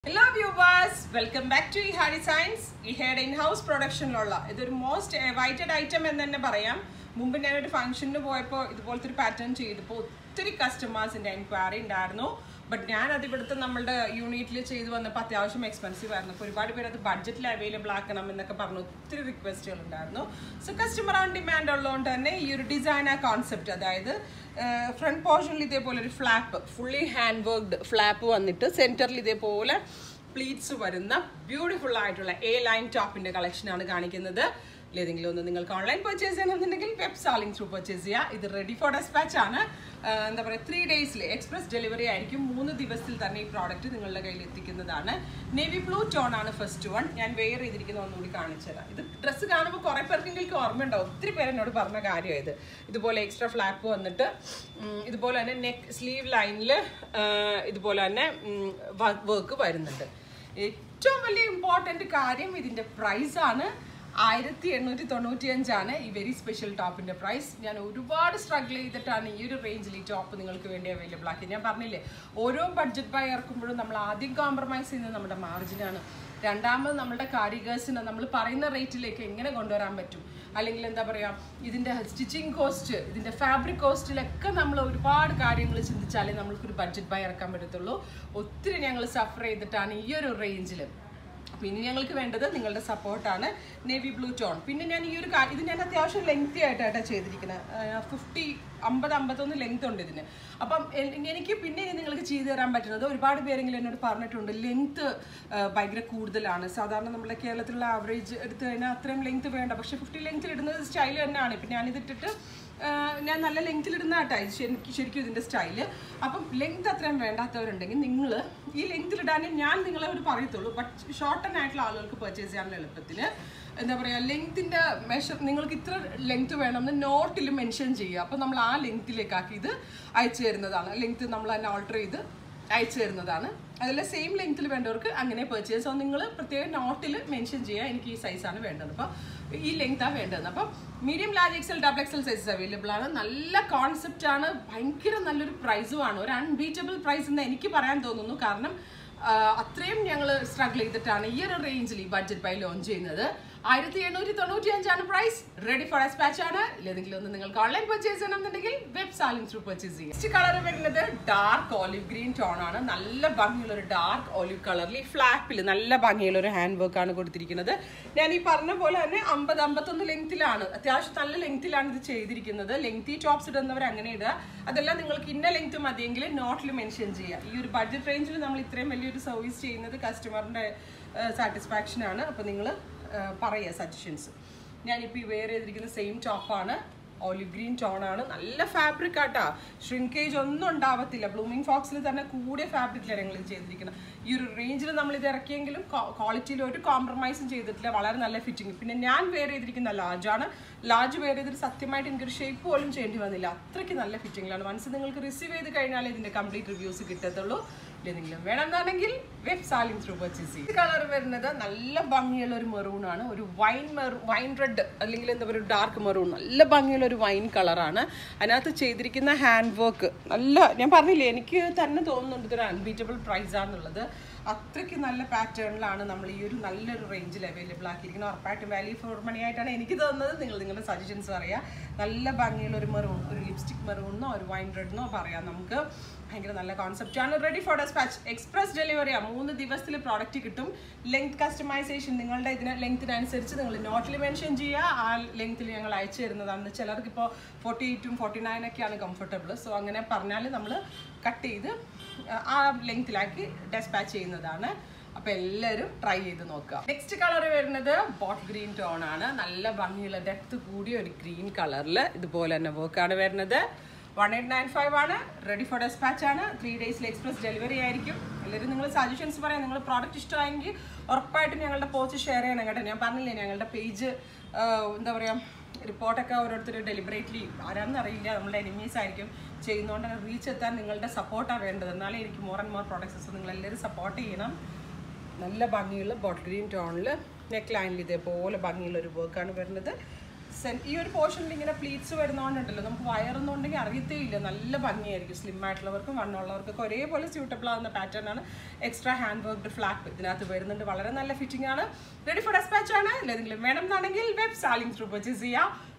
എല്ലാ viewers welcome back to ഈ Harry science ഈ ഹെയർ ഇൻ ഹൗസ് പ്രൊഡക്ഷനിലുള്ള ഇതൊരു മോസ്റ്റ് വൈറ്റഡ് ഐറ്റം എന്ന് തന്നെ പറയാം മുമ്പ് ഞാനൊരു ഫംഗ്ഷന് പോയപ്പോൾ ഇതുപോലത്തെ ഒരു പാറ്റേൺ ചെയ്തപ്പോൾ ഒത്തിരി കസ്റ്റമേഴ്സിന്റെ എൻക്വയറി ഉണ്ടായിരുന്നു ബട്ട് ഞാൻ അത് ഇവിടുത്തെ നമ്മളുടെ യൂണിറ്റിൽ ചെയ്തു വന്നപ്പോൾ അത്യാവശ്യം എക്സ്പെൻസീവ് ആയിരുന്നു അപ്പോൾ ഒരുപാട് പേര് അത് ബഡ്ജറ്റിൽ അവൈലബിൾ ആക്കണം എന്നൊക്കെ പറഞ്ഞു ഒത്തിരി റിക്വസ്റ്റുകൾ ഉണ്ടായിരുന്നു സോ കസ്റ്റമർ ഓൺ ഡിമാൻഡ് ഉള്ളതുകൊണ്ട് തന്നെ ഈ ഒരു ഡിസൈനർ കോൺസെപ്റ്റ് അതായത് ഫ്രണ്ട് പോർഷനിൽ ഇതേപോലെ ഒരു flap fully hand worked flap വന്നിട്ട് സെന്ററിൽ ഇതേപോലെ പ്ലീറ്റ്സ് വരുന്ന ബ്യൂട്ടിഫുൾ ആയിട്ടുള്ള എ ലൈൻ ടോപ്പിന്റെ കളക്ഷനാണ് കാണിക്കുന്നത് ഏതെങ്കിലും ഒന്ന് നിങ്ങൾക്ക് ഓൺലൈൻ പർച്ചേസ് ചെയ്യണമെന്നുണ്ടെങ്കിൽ വെബ് സാലിംഗ് ത്രൂ പർച്ചേസ് ചെയ്യുക ഇത് റെഡി ഫോർ ഡെസ്പാച്ച് ആണ് ആഹ് എന്താ പറയുക ത്രീ ഡേയ്സിൽ എക്സ്പ്രസ് ഡെലിവറി ആയിരിക്കും മൂന്ന് ദിവസത്തിൽ തന്നെ ഈ പ്രോഡക്റ്റ് നിങ്ങളുടെ കയ്യിൽ എത്തിക്കുന്നതാണ് നേവി ബ്ലൂ ടോൺ ആണ് ഫസ്റ്റ് വൺ ഞാൻ വെയർ ചെയ്തിരിക്കുന്ന ഒന്നുകൂടി കാണിച്ചു തരാം ഇത് ഡ്രസ്സ് കാണുമ്പോൾ കുറേ പേർക്കെങ്കിലും ഓർമ്മയുണ്ടാവും ഒത്തിരി പേര് എന്നോട് പറഞ്ഞ കാര്യം ഇത് ഇതുപോലെ എക്സ്ട്രാ ഫ്ലാപ്പ് വന്നിട്ട് ഉം, ഇതുപോലെ തന്നെ നെക്ക് സ്ലീവ് ലൈനിൽ ഇതുപോലെ തന്നെ വർക്ക് വരുന്നുണ്ട് ഏറ്റവും വലിയ ഇമ്പോർട്ടൻറ്റ് കാര്യം ഇതിൻ്റെ പ്രൈസാണ് ആയിരത്തി എണ്ണൂറ്റി തൊണ്ണൂറ്റി അഞ്ചാണ് ഈ വെരി സ്പെഷ്യൽ ടോപ്പിന്റെ പ്രൈസ് ഞാൻ ഒരുപാട് സ്ട്രഗിൾ ചെയ്തിട്ടാണ് ഈ ഒരു റേഞ്ചിൽ ഈ ടോപ്പ് നിങ്ങൾക്ക് വേണ്ടി അവൈലബിൾ ആക്കി ഞാൻ പറഞ്ഞില്ലേ ഓരോ ബഡ്ജറ്റ് ബൈ ഇറക്കുമ്പോഴും നമ്മൾ ആദ്യം കോംപ്രമൈസ് ചെയ്യുന്നത് നമ്മുടെ മാർജിനാണ് രണ്ടാമത് നമ്മുടെ കാരിഗേഴ്സിനെ നമ്മൾ പറയുന്ന റേറ്റിലേക്ക് എങ്ങനെ കൊണ്ടുവരാൻ പറ്റും അല്ലെങ്കിൽ എന്താ പറയുക ഇതിൻ്റെ സ്റ്റിച്ചിങ് കോസ്റ്റ് ഇതിൻ്റെ ഫാബ്രിക് കോസ്റ്റിലൊക്കെ നമ്മൾ ഒരുപാട് കാര്യങ്ങൾ ചിന്തിച്ചാലേ നമ്മൾക്കൊരു ബഡ്ജറ്റ് ബൈ ഇറക്കാൻ പറ്റത്തുള്ളൂ ഒത്തിരി ഞങ്ങൾ സഫർ ചെയ്തിട്ടാണ് ഈ ഒരു റേഞ്ചിൽ പിന്നെ ഞങ്ങൾക്ക് വേണ്ടത് നിങ്ങളുടെ സപ്പോർട്ടാണ് നേവി ബ്ലൂ ടോൺ പിന്നെ ഞാൻ ഈ ഒരു കാ- ഇത് ഞാൻ അത്യാവശ്യം ലെങ്തി ആയിട്ടാണ് ചെയ്തിരിക്കുന്നത് ഫിഫ്റ്റി അമ്പത് അമ്പത്തൊന്ന് ലെങ്ത് ഉണ്ട് ഇതിന് അപ്പം എ- എനിക്ക് പിന്നെ ഇനി നിങ്ങൾക്ക് ചെയ്തു തരാൻ പറ്റുന്നത് ഒരുപാട് പേരെങ്കിലും എന്നോട് പറഞ്ഞിട്ടുണ്ട് ലെങ്ത് ഭയങ്കര കൂടുതലാണ് സാധാരണ നമ്മുടെ കേരളത്തിലുള്ള ആവറേജ് എടുത്തു കഴിഞ്ഞാൽ അത്രയും ലെങ്ത് വേണ്ട പക്ഷേ ഫിഫ്റ്റി ലെങ്ത്തിൽ ഇടുന്നത് സ്റ്റൈൽ തന്നെയാണ് ഇപ്പം ഞാനിതിട്ടിട്ട് ആഹ് ഞാൻ നല്ല ലെങ്ത്തിൽ ഇടുന്ന കേട്ടോ ഇത് ശരിക്കും ശരിക്കും ഇതിൻ്റെ സ്റ്റൈല് അപ്പം ലെങ്ത് അത്രയും വേണ്ടാത്തവരുണ്ടെങ്കിൽ നിങ്ങൾ ഈ ലെങ്ത്തിൽ ഇടാനേ ഞാൻ നിങ്ങളെ ഒരു പറയത്തുള്ളൂ ബട്ട് ഷോർട്ടൻ ആയിട്ടുള്ള ആളുകൾക്ക് പർച്ചേസ് ചെയ്യാനുള്ള എളുപ്പത്തിന് എന്താ പറയുക ലെങ്ത്തിൻ്റെ മെഷർ നിങ്ങൾക്ക് ഇത്ര ലെങ്ത് വേണമെന്ന് നോട്ടിൽ മെൻഷൻ ചെയ്യുക അപ്പോൾ നമ്മൾ ആ ലെങ്ത്തിലേക്കാക്കി ഇത് അയച്ചു തരുന്നതാണ് ലെങ്ത് നമ്മൾ തന്നെ ഓൾട്ടർ ചെയ്ത് അയച്ചു തരുന്നതാണ് അതല്ല സെയിം ലെങ്ത്തിൽ വേണ്ടവർക്ക് അങ്ങനെ പർച്ചേസ് അപ്പോൾ നിങ്ങൾ പ്രത്യേകം നോട്ടിൽ മെൻഷൻ ചെയ്യുക എനിക്ക് ഈ സൈസാണ് വേണ്ടത് അപ്പോൾ ഈ ലെങ്താണ് വേണ്ടത് അപ്പം medium large XL double XL sizes available ആണ് നല്ല കോൺസെപ്റ്റ് ആണ് ഭയങ്കര നല്ലൊരു പ്രൈസുമാണ് ഒരു അൺബീറ്റബിൾ പ്രൈസ് എന്ന് എനിക്ക് പറയാൻ തോന്നുന്നു കാരണം ആ, അത്രയും ഞങ്ങൾ സ്ട്രഗിൾ ചെയ്തിട്ടാണ് ഈ ഒരു റേഞ്ചിൽ ഈ ബഡ്ജറ്റ് ബൈ ലോഞ്ച് ചെയ്യുന്നത് ആയിരത്തി എണ്ണൂറ്റി തൊണ്ണൂറ്റി അഞ്ചാണ് പ്രൈസ് റെഡി ഫോർ ഡെസ്പാച്ച് ആണ് ഏതെങ്കിലും ഒന്ന് നിങ്ങൾക്ക് ഓൺലൈൻ പർച്ചേസ് ചെയ്യണമെന്നുണ്ടെങ്കിൽ വെബ് സാലിംഗ് ത്രൂ പർച്ചേസ് ചെയ്യാം നെക്സ്റ്റ് കളർ വരുന്നത് ഡാർക്ക് ഓലിവ് ഗ്രീൻ ടോൺ ആണ് നല്ല ഭംഗിയുള്ള ഒരു ഡാർക്ക് ഓലിവ് കളറിൽ ഈ ഫ്ലാപ്പിൽ നല്ല ഭംഗിയുള്ള ഒരു ഹാൻഡ് വർക്ക് ആണ് കൊടുത്തിരിക്കുന്നത് ഞാൻ ഈ പറഞ്ഞ പോലെ തന്നെ അമ്പത് അമ്പത്തൊന്ന് ലെങ്ത്തിലാണ് അത്യാവശ്യം നല്ല ലെങ്ത്തിലാണ് ഇത് ചെയ്തിരിക്കുന്നത് ലെങ്തി ടോപ്സ് ഇടുന്നവർ അങ്ങനെ ഇടുക അതെല്ലാം നിങ്ങൾക്ക് ഇന്ന ലെങ്ത് മതിയെങ്കിൽ നോട്ടിൽ മെൻഷൻ ചെയ്യുക ഈ ഒരു ബഡ്ജറ്റ് റേഞ്ചിൽ നമ്മൾ ഇത്രയും വലിയൊരു സർവീസ് ചെയ്യുന്നത് കസ്റ്റമറിന്റെ സാറ്റിസ്ഫാക്ഷൻ ആണ് അപ്പോൾ നിങ്ങൾ പറയുക സജഷൻസ് ഞാനിപ്പോൾ ഈ വെയർ ചെയ്തിരിക്കുന്ന സെയിം ടോപ്പാണ് ഓലിവ് ഗ്രീൻ ടോൺ ആണ് നല്ല ഫാബ്രിക് ആട്ടാ ഷ്രിങ്കേജ് ഒന്നും ഉണ്ടാവത്തില്ല ബ്ലൂമിങ് ഫോക്സിൽ തന്നെ കൂടിയ ഫാബ്രിക്കിലാണ് ഞങ്ങൾ ഇത് ചെയ്തിരിക്കുന്നത് ഈ ഒരു റേഞ്ചിൽ നമ്മൾ ഇത് ഇറക്കിയെങ്കിലും ക്വാളിറ്റിയിൽ ഒരു കോംപ്രമൈസും ചെയ്തിട്ടില്ല വളരെ നല്ല ഫിറ്റിംഗ് പിന്നെ ഞാൻ വെയർ ചെയ്തിരിക്കുന്ന ലാർജാണ് ലാർജ് വെയർ ചെയ്തിട്ട് സത്യമായിട്ട് എനിക്കൊരു ഷേപ്പ് പോലും ചെയ്യേണ്ടി വന്നില്ല അത്രയ്ക്ക് നല്ല ഫിറ്റിംഗിലാണ് വൺസ് നിങ്ങൾക്ക് റിസീവ് ചെയ്ത് കഴിഞ്ഞാൽ ഇതിന്റെ കംപ്ലീറ്റ് റിവ്യൂസ് കിട്ടത്തുള്ളൂ എന്തെങ്കിലും വേണമെന്നാണെങ്കിൽ വെബ് സാലിംഗ് ത്രൂ പർച്ചേസ് ചെയ്യും കളർ വരുന്നത് നല്ല ഭംഗിയുള്ള ഒരു മെറൂൺ ആണ് ഒരു വൈൻ മെറൂ വൈൻ റെഡ് അല്ലെങ്കിൽ എന്താ പറയുക ഡാർക്ക് മെറൂൺ നല്ല ഭംഗിയുള്ള ഒരു വൈൻ കളറാണ് അതിനകത്ത് ചെയ്തിരിക്കുന്ന ഹാൻഡ് വർക്ക് നല്ല ഞാൻ പറഞ്ഞില്ലേ എനിക്ക് തന്നെ തോന്നുന്നുണ്ട് ഇതൊരു അൺബീറ്റബിൾ പ്രൈസ് ആണെന്നുള്ളത് അത്രയ്ക്ക് നല്ല പാറ്റേണിലാണ് നമ്മൾ ഈ ഒരു നല്ലൊരു റേഞ്ചിൽ അവൈലബിൾ ആക്കിയിരിക്കുന്നത് ഉറപ്പായിട്ടും വാല്യൂ ഫോർ മണി ആയിട്ടാണ് എനിക്ക് തോന്നുന്നത് നിങ്ങൾ നിങ്ങളുടെ സജഷൻസ് പറയാം നല്ല ഭംഗിയുള്ള ഒരു മെറൂൺ ഒരു ലിപ്സ്റ്റിക് മെറൂണെന്നോ ഒരു വൈൻ റെഡെന്നോ പറയാം നമുക്ക് ഭയങ്കര നല്ല കോൺസെപ്റ്റ് ആണ് റെഡി ഫോർ ഡെസ്പാച്ച് എക്സ്പ്രസ് ഡെലിവറിയാ മൂന്ന് ദിവസത്തിൽ പ്രോഡക്റ്റ് കിട്ടും ലെങ്ത് കസ്റ്റമൈസേഷൻ നിങ്ങളുടെ ഇതിന് ലെങ്ത്തിനനുസരിച്ച് നിങ്ങൾ നോട്ടിൽ മെൻഷൻ ചെയ്യുക ആ ലെങ്ത്തിൽ ഞങ്ങൾ അയച്ചു തരുന്നതാണ് ചിലർക്ക് ഇപ്പോൾ ഫോർട്ടി എയ്റ്റും ഫോർട്ടി നയൻ ഒക്കെയാണ് കംഫർട്ടബിൾ സോ അങ്ങനെ പറഞ്ഞാൽ നമ്മൾ കട്ട് ചെയ്ത് ആ ലെങ്ത്തിലാക്കി ഡെസ്പാച്ച് ചെയ്യുന്നതാണ് അപ്പൊ എല്ലാവരും ട്രൈ ചെയ്ത് നോക്കുക നെക്സ്റ്റ് കളർ വരുന്നത് ബോട്ട് ഗ്രീൻ ടോൺ ആണ് നല്ല ഭംഗിയുള്ള ഡെപ്ത് കൂടിയ ഒരു ഗ്രീൻ കളറിൽ ഇതുപോലെ തന്നെ വർക്കാണ് വരുന്നത് വൺ എയ്റ്റ് നയൻ ഫൈവ് ആണ് റെഡി ഫോർ ഡെസ്പാച്ച് ആണ് ത്രീ ഡേയ്സിൽ എക്സ്പ്രസ് ഡെലിവറി ആയിരിക്കും എല്ലാവരും നിങ്ങൾ സജഷൻസ് പറയാം നിങ്ങൾ പ്രോഡക്റ്റ് ഇഷ്ടമായെങ്കിൽ ഉറപ്പായിട്ടും ഞങ്ങളുടെ പോസ്റ്റ് ഷെയർ ചെയ്യണം കേട്ടോ ഞാൻ പറഞ്ഞില്ലേ ഞങ്ങളുടെ പേജ് എന്താ പറയുക റിപ്പോർട്ടൊക്കെ ഓരോരുത്തർ ഡെലിബറേറ്റ്ലി ആരാണെന്ന് അറിയില്ല നമ്മളുടെ എനിമീസ് ആയിരിക്കും ചെയ്യുന്നതുകൊണ്ട് തന്നെ റീച്ച് എത്താൻ നിങ്ങളുടെ സപ്പോർട്ടാണ് വേണ്ടത് എന്നാലേ എനിക്ക് മോർ ആൻഡ് മോർ പ്രോഡക്ട്സ് നിങ്ങൾ എല്ലാവരും സപ്പോർട്ട് ചെയ്യണം നല്ല ഭംഗിയുള്ള ബോട്ടിൽ ഗ്രീൻ ടോണിൽ നെക്ക് ലൈനിൽ ഇതേപോലെ ഭംഗിയുള്ള ഒരു വർക്കാണ് വരുന്നത് സെൻ- ഈ ഒരു പോർഷനിൽ ഇങ്ങനെ പ്ലീറ്റ്സ് വരുന്നതുകൊണ്ടുണ്ടല്ലോ നമുക്ക് വയറൊന്നുണ്ടെങ്കിൽ അറിയത്തേ ഇല്ല നല്ല ഭംഗിയായിരിക്കും സ്ലിം ആയിട്ടുള്ളവർക്കും വണ്ണമുള്ളവർക്കൊക്കെ ഒരേപോലെ സ്യൂട്ടബിൾ ആവുന്ന പാറ്റേൺ ആണ് എക്സ്ട്രാ ഹാൻഡ് വർക്ക്ഡ് ഫ്ലാപ്പ് ഇതിനകത്ത് വരുന്നുണ്ട് വളരെ നല്ല ഫിറ്റിംഗ് ആണ് റെഡി ഫോർ ഡെസ്പാച്ച് ആണ് ഇല്ലെങ്കിലും വേണം എന്നാണെങ്കിൽ വെബ് സാലിംഗ് ത്രൂ പർച്ചേസ് ചെയ്യാം